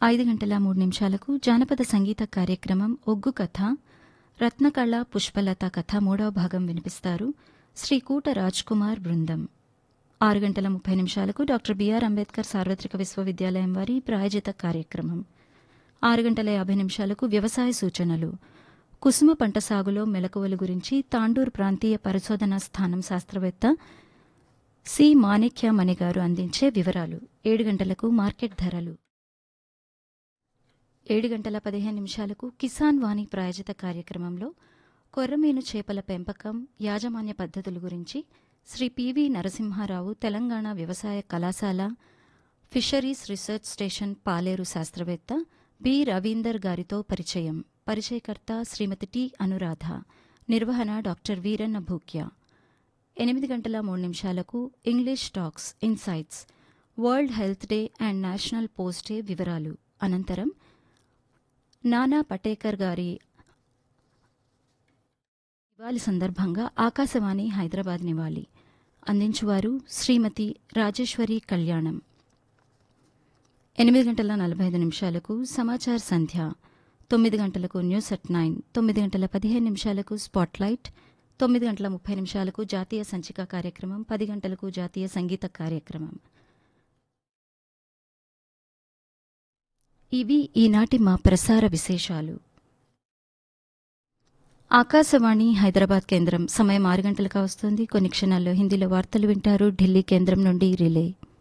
ఐదు గంటల మూడు నిమిషాలకు జానపద సంగీత కార్యక్రమం ఒగ్గు కథ రత్నకళ పుష్పలత కథ మూడవ భాగం వినిపిస్తారు శ్రీ కూట రాజ్ కుమార్ బృందం ఆరు గంటల ముప్పై నిమిషాలకు డాక్టర్ బిఆర్ అంబేద్కర్ సార్వత్రిక విశ్వవిద్యాలయం వారి ప్రాయోజిత కార్యక్రమం ఆరు గంటల యాభై నిమిషాలకు వ్యవసాయ సూచనలు కుసుమ పంట సాగులో మెలకువల గురించి తాండూర్ ప్రాంతీయ పరిశోధనా స్థానం శాస్త్రవేత్త సి మాణిక్యమణి గారు అందించే వివరాలు ఏడు గంటలకు మార్కెట్ ధరలు ఏడు గంటల పదిహేను నిమిషాలకు కిసాన్ వాణి ప్రాయోజిత కార్యక్రమంలో కొర్రమీను చేపల పెంపకం యాజమాన్య పద్ధతుల గురించి శ్రీ పివి నరసింహారావు తెలంగాణ వ్యవసాయ కళాశాల ఫిషరీస్ రీసెర్చ్ స్టేషన్ పాలేరు శాస్త్రవేత్త బి రవీందర్ గారితో పరిచయం పరిచయకర్త శ్రీమతి టి అనురాధ నిర్వహణ డాక్టర్ వీరన్న భూక్య ఎనిమిది గంటల మూడు నిమిషాలకు English talks insights world health day and national post day వివరాలు అనంతరం నానా పటేకర్ గారి నివాళి సందర్భంగా ఆకాశవాణి హైదరాబాద్ నివాళి అందించువారు శ్రీమతి రాజేశ్వరి కళ్యాణం ఎనిమిది గంటల నలభై ఐదు నిమిషాలకు సమాచార సంధ్య తొమ్మిది గంటలకు న్యూస్ అట్ నైన్ తొమ్మిది గంటల పదిహేను నిమిషాలకు స్పాట్లైట్ తొమ్మిది గంటల ముప్పై నిమిషాలకు జాతీయ సంచిక కార్యక్రమం పది గంటలకు జాతీయ సంగీత కార్యక్రమం ఇవి ఈనాటి మా ప్రసార విశేషాలు ఆకాశవాణి హైదరాబాద్ కేంద్రం సమయం ఆరు గంటలకు వస్తుంది కొన్ని క్షణాల్లో హిందీలో వార్తలు వింటారు ఢిల్లీ కేంద్రం నుండి రిలే